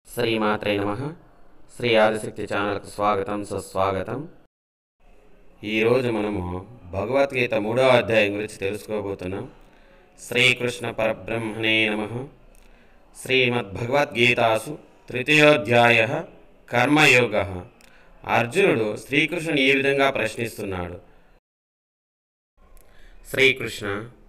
శ్రీమాత్రే నమ శ్రీ ఆదిశక్తి ఛానల్కు స్వాగతం సుస్వాగతం ఈరోజు మనము భగవద్గీత మూడో అధ్యాయం గురించి తెలుసుకోబోతున్నాం శ్రీకృష్ణ పరబ్రహ్మణే నమ శ్రీమద్భగవద్గీతాసు తృతీయోధ్యాయ కర్మయోగ అర్జునుడు శ్రీకృష్ణుని ఈ విధంగా ప్రశ్నిస్తున్నాడు శ్రీకృష్ణ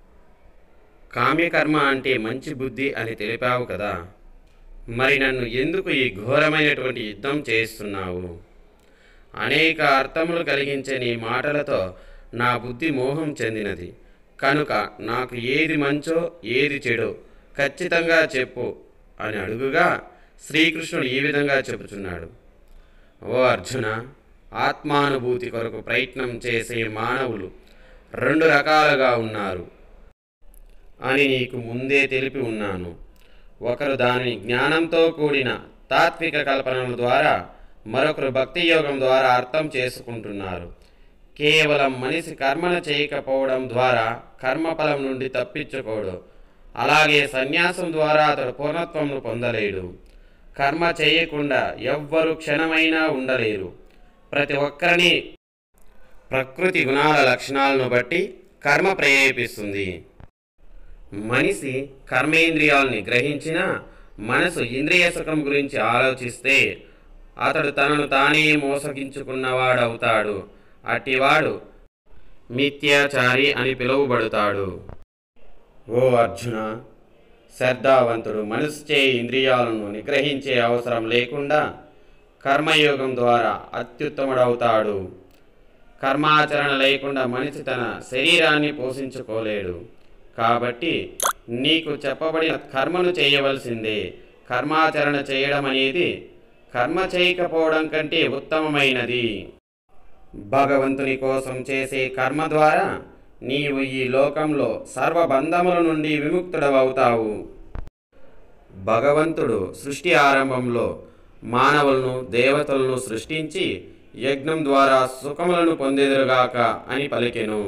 కామ్యకర్మ అంటే మంచి బుద్ధి అని తెలిపావు కదా మరి నన్ను ఎందుకు ఈ ఘోరమైనటువంటి యుద్ధం చేస్తున్నావు అనేక అర్థములు కలిగించే నీ మాటలతో నా బుద్ధి మోహం చెందినది కనుక నాకు ఏది మంచో ఏది చెడో ఖచ్చితంగా చెప్పు అని అడుగుగా శ్రీకృష్ణుడు ఈ విధంగా చెబుతున్నాడు ఓ అర్జున ఆత్మానుభూతి కొరకు ప్రయత్నం చేసే మానవులు రెండు రకాలుగా ఉన్నారు అని నీకు ముందే తెలిపి ఉన్నాను ఒకరు దానిని జ్ఞానంతో కూడిన తాత్విక కల్పనల ద్వారా మరొకరు భక్తి యోగం ద్వారా అర్థం చేసుకుంటున్నారు కేవలం మనిషి కర్మను చేయకపోవడం ద్వారా కర్మఫలం నుండి తప్పించుకోడు అలాగే సన్యాసం ద్వారా అతడు పూర్ణత్వంను పొందలేడు కర్మ చేయకుండా ఎవ్వరు క్షణమైనా ఉండలేరు ప్రతి ఒక్కరిని ప్రకృతి గుణాల లక్షణాలను బట్టి కర్మ ప్రేరేపిస్తుంది మనిషి కర్మేంద్రియాల్ని గ్రహించిన మనసు ఇంద్రియ సుఖం గురించి ఆలోచిస్తే అతడు తనను తానే మోసగించుకున్నవాడవుతాడు అట్టివాడు మిథ్యాచారి అని పిలువబడుతాడు ఓ అర్జున శ్రద్ధావంతుడు మనసుచే ఇంద్రియాలను నిగ్రహించే అవసరం లేకుండా కర్మయోగం ద్వారా అత్యుత్తముడవుతాడు కర్మాచరణ లేకుండా మనిషి తన శరీరాన్ని పోషించుకోలేడు కాబట్టి నీకు చెప్పబడిన కర్మను చేయవలసిందే కర్మాచరణ చేయడం అనేది కర్మ చేయకపోవడం కంటే ఉత్తమమైనది భగవంతుని కోసం చేసే కర్మ ద్వారా నీవు ఈ లోకంలో సర్వబంధముల నుండి విముక్తుడవవుతావు భగవంతుడు సృష్టి ఆరంభంలో మానవులను దేవతలను సృష్టించి యజ్ఞం ద్వారా సుఖములను పొందేదురుగాక అని పలికెను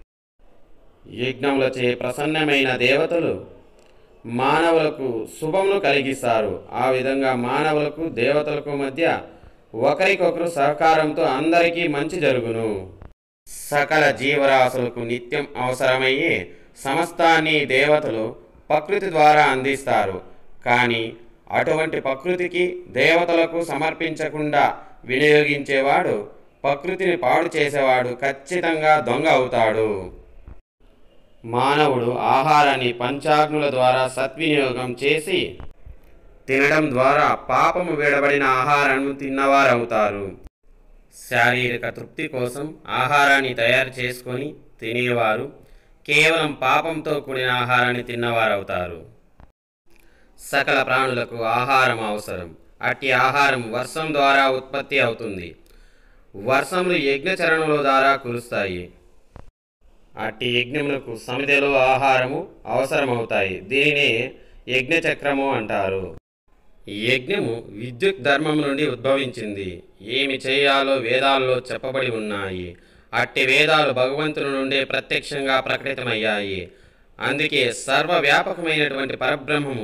యజ్ఞములచే ప్రసన్నమైన దేవతలు మానవులకు శుభమును కలిగిస్తారు ఆ విధంగా మానవులకు దేవతలకు మధ్య ఒకరికొకరు సహకారంతో అందరికీ మంచి జరుగును సకల జీవరాశులకు నిత్యం అవసరమయ్యే సమస్తాన్ని దేవతలు ప్రకృతి ద్వారా అందిస్తారు కానీ అటువంటి ప్రకృతికి దేవతలకు సమర్పించకుండా వినియోగించేవాడు ప్రకృతిని పాడు చేసేవాడు ఖచ్చితంగా దొంగ అవుతాడు మానవుడు ఆహారాన్ని పంచాగ్నుల ద్వారా సద్వినియోగం చేసి తినడం ద్వారా పాపము విడబడిన ఆహారాన్ని తిన్నవారవుతారు శారీరక తృప్తి కోసం ఆహారాన్ని తయారు చేసుకొని తినేవారు కేవలం పాపంతో కూడిన ఆహారాన్ని తిన్నవారవుతారు సకల ప్రాణులకు ఆహారం అవసరం అట్టి ఆహారం వర్షం ద్వారా ఉత్పత్తి అవుతుంది వర్షములు యజ్ఞచరణముల ద్వారా కురుస్తాయి అట్టి యజ్ఞములకు సమిధిలో ఆహారము అవసరమవుతాయి దీనినే యజ్ఞచక్రము అంటారు యజ్ఞము విద్యుత్ ధర్మం నుండి ఉద్భవించింది ఏమి చేయాలో వేదాల్లో చెప్పబడి ఉన్నాయి అట్టి వేదాలు భగవంతుని నుండే ప్రత్యక్షంగా ప్రకటితమయ్యాయి అందుకే సర్వవ్యాపకమైనటువంటి పరబ్రహ్మము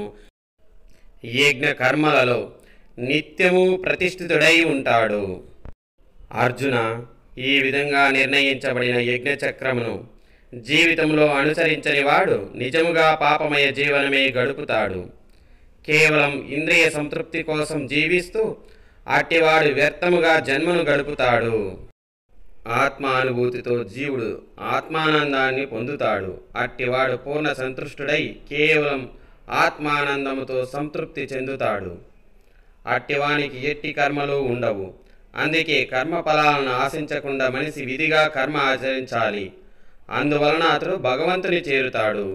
యజ్ఞ కర్మలలో నిత్యము ప్రతిష్ఠితుడై ఉంటాడు అర్జున ఈ విధంగా నిర్ణయించబడిన యజ్ఞచక్రమును జీవితంలో అనుసరించని వాడు నిజముగా పాపమయ జీవనమే గడుపుతాడు కేవలం ఇంద్రియ సంతృప్తి కోసం జీవిస్తూ అట్టివాడు వ్యర్థముగా జన్మను గడుపుతాడు ఆత్మానుభూతితో జీవుడు ఆత్మానందాన్ని పొందుతాడు అట్టివాడు పూర్ణ సంతృష్టుడై కేవలం ఆత్మానందముతో సంతృప్తి చెందుతాడు అట్టివానికి ఎట్టి కర్మలు ఉండవు అందుకే కర్మ ఫలాలను ఆశించకుండా మనిషి విధిగా కర్మ ఆచరించాలి అందువలన అతడు భగవంతుని చేరుతాడు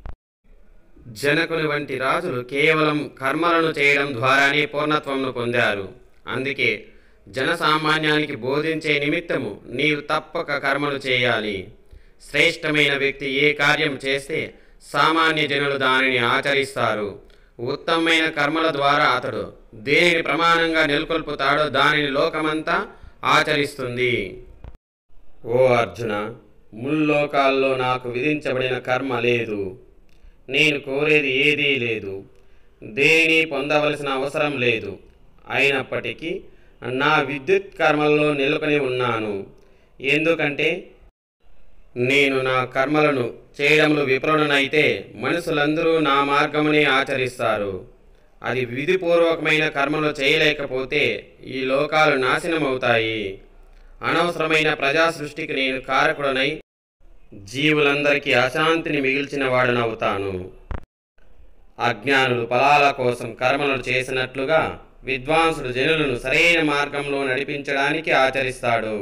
జనకుని వంటి రాజులు కేవలం కర్మలను చేయడం ద్వారానే పూర్ణత్వంను పొందారు అందుకే జనసామాన్యానికి బోధించే నిమిత్తము నీవు తప్పక కర్మలు చేయాలి శ్రేష్టమైన వ్యక్తి ఏ కార్యం చేస్తే సామాన్య జనులు దానిని ఆచరిస్తారు ఉత్తమమైన కర్మల ద్వారా అతడు దేనిని ప్రమాణంగా నెలకొల్పుతాడో దానిని లోకమంతా ఆచరిస్తుంది ఓ అర్జున ముల్లోకాల్లో నాకు విధించబడిన కర్మ లేదు నేను కోరేది ఏదీ లేదు దేనిని పొందవలసిన అవసరం లేదు అయినప్పటికీ నా విద్యుత్ కర్మలలో నెలకొని ఉన్నాను ఎందుకంటే నేను నా కర్మలను చేయడంలో విఫలనైతే మనుషులందరూ నా మార్గమునే ఆచరిస్తారు అది విధిపూర్వకమైన కర్మలు చేయలేకపోతే ఈ లోకాలు నాశనమవుతాయి అనవసరమైన ప్రజా సృష్టికి నేను కారకుడనై జీవులందరికీ అశాంతిని మిగిల్చిన వాడనవుతాను అజ్ఞానులు ఫలాల కోసం కర్మలను చేసినట్లుగా విద్వాంసుడు జనులను సరైన మార్గంలో నడిపించడానికి ఆచరిస్తాడు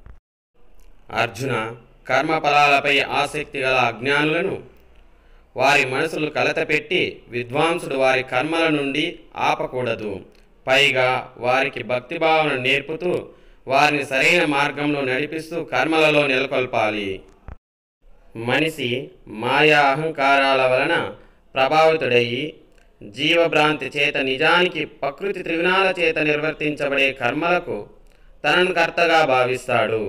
అర్జున కర్మ ఫలాలపై ఆసక్తి గల అజ్ఞానులను వారి మనసులు కలతపెట్టి విద్వాంసుడు వారి కర్మల నుండి ఆపకూడదు పైగా వారికి భక్తి భావన నేర్పుతూ వారిని సరైన మార్గంలో నడిపిస్తూ కర్మలలో నెలకొల్పాలి మనిషి మాయా అహంకారాల వలన ప్రభావితుడయ్యి జీవభ్రాంతి చేత నిజానికి ప్రకృతి త్రిగుణాల చేత నిర్వర్తించబడే కర్మలకు తనను కర్తగా భావిస్తాడు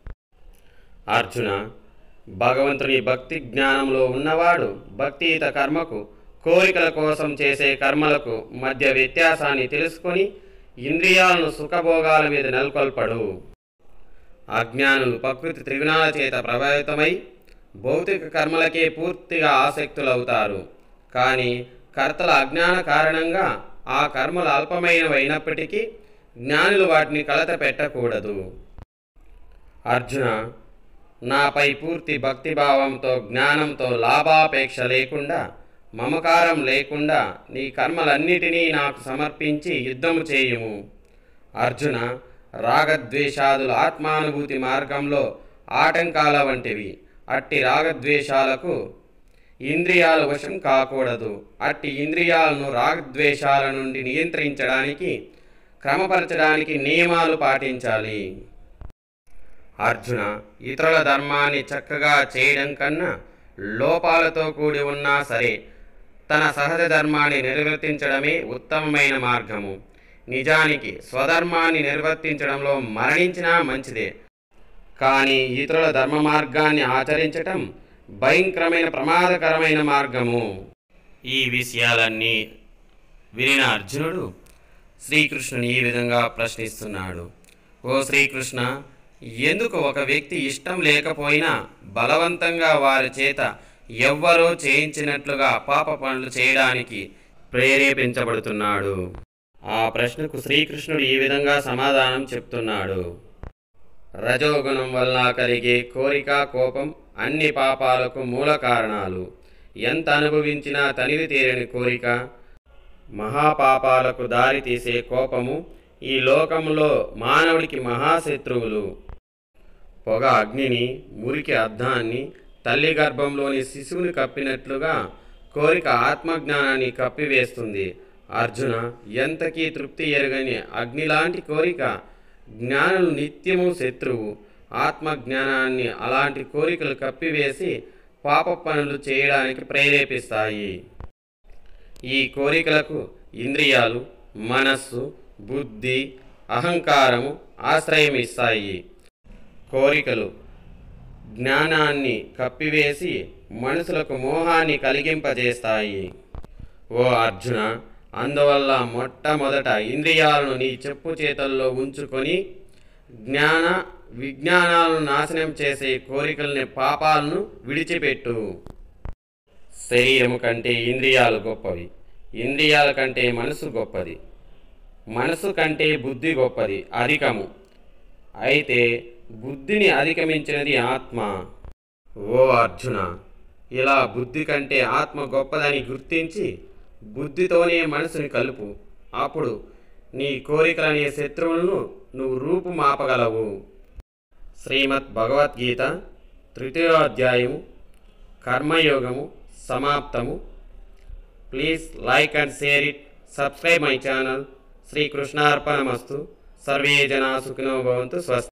అర్జున భగవంతుని భక్తి జ్ఞానంలో ఉన్నవాడు భక్తియుత కర్మకు కోరికల కోసం చేసే కర్మలకు మధ్య వ్యత్యాసాన్ని తెలుసుకొని ఇంద్రియాలను సుఖభోగాల మీద నెలకొల్పడు అజ్ఞానులు ప్రకృతి త్రిగుణాల చేత ప్రభావితమై భౌతిక కర్మలకే పూర్తిగా ఆసక్తులవుతారు కానీ కర్తల అజ్ఞాన కారణంగా ఆ కర్మలు అల్పమైనవైనప్పటికీ జ్ఞానులు వాటిని కలత పెట్టకూడదు అర్జున నాపై పూర్తి భక్తిభావంతో జ్ఞానంతో లాభాపేక్ష లేకుండా మమకారం లేకుండా నీ కర్మలన్నిటినీ నాకు సమర్పించి యుద్ధము చేయుము అర్జున రాగద్వేషాదులు ఆత్మానుభూతి మార్గంలో ఆటంకాల వంటివి అట్టి రాగద్వేషాలకు ఇంద్రియాల వశం కాకూడదు అట్టి ఇంద్రియాలను రాగద్వేషాల నుండి నియంత్రించడానికి క్రమపరచడానికి నియమాలు పాటించాలి అర్జున ఇతరుల ధర్మాన్ని చక్కగా చేయడం కన్నా లోపాలతో కూడి ఉన్నా సరే తన సహజ ధర్మాన్ని నిర్వర్తించడమే ఉత్తమమైన మార్గము నిజానికి స్వధర్మాన్ని నిర్వర్తించడంలో మరణించినా మంచిదే కానీ ఇతరుల ధర్మ మార్గాన్ని ఆచరించటం భయంకరమైన ప్రమాదకరమైన మార్గము ఈ విషయాలన్నీ వినిన అర్జునుడు శ్రీకృష్ణుని ఈ విధంగా ప్రశ్నిస్తున్నాడు ఓ శ్రీకృష్ణ ఎందుకు ఒక వ్యక్తి ఇష్టం లేకపోయినా బలవంతంగా వారి చేత ఎవ్వరో చేయించినట్లుగా పాప పనులు చేయడానికి ప్రేరేపించబడుతున్నాడు ఆ ప్రశ్నకు శ్రీకృష్ణుడు ఈ విధంగా సమాధానం చెప్తున్నాడు రజోగుణం వలన కలిగే కోరిక కోపం అన్ని పాపాలకు మూల కారణాలు ఎంత అనుభవించినా తనివి తీరని కోరిక మహాపాపాలకు దారి తీసే కోపము ఈ లోకంలో మానవుడికి మహాశత్రువులు పొగ అగ్నిని మురికి అద్దాన్ని తల్లి గర్భంలోని శిశువుని కప్పినట్లుగా కోరిక ఆత్మజ్ఞానాన్ని కప్పివేస్తుంది అర్జున ఎంతకీ తృప్తి ఎరగని అగ్నిలాంటి కోరిక జ్ఞానులు నిత్యము శత్రువు ఆత్మజ్ఞానాన్ని అలాంటి కోరికలు కప్పివేసి పాప పనులు చేయడానికి ప్రేరేపిస్తాయి ఈ కోరికలకు ఇంద్రియాలు మనస్సు బుద్ధి అహంకారము ఆశ్రయం ఇస్తాయి కోరికలు జ్ఞానాన్ని కప్పివేసి మనసులకు మోహాన్ని కలిగింపజేస్తాయి ఓ అర్జున అందువల్ల మొట్టమొదట ఇంద్రియాలను నీ చెప్పు చేతల్లో ఉంచుకొని జ్ఞాన విజ్ఞానాలను నాశనం చేసే కోరికల్ని పాపాలను విడిచిపెట్టు శరీరము కంటే ఇంద్రియాలు గొప్పవి ఇంద్రియాల కంటే మనసు గొప్పది మనసు కంటే బుద్ధి గొప్పది అధికము అయితే బుద్ధిని అధిగమించినది ఆత్మ ఓ అర్జున ఇలా బుద్ధి కంటే ఆత్మ గొప్పదని గుర్తించి బుద్ధితోనే మనసుని కలుపు అప్పుడు నీ కోరికలనే శత్రువులను నువ్వు రూపుమాపగలవు శ్రీమద్ భగవద్గీత తృతీయోధ్యాయము కర్మయోగము సమాప్తము please like and share it subscribe my channel శ్రీకృష్ణార్పణమస్తు సర్వే జనా సుఖినో భవంతు స్వస్తి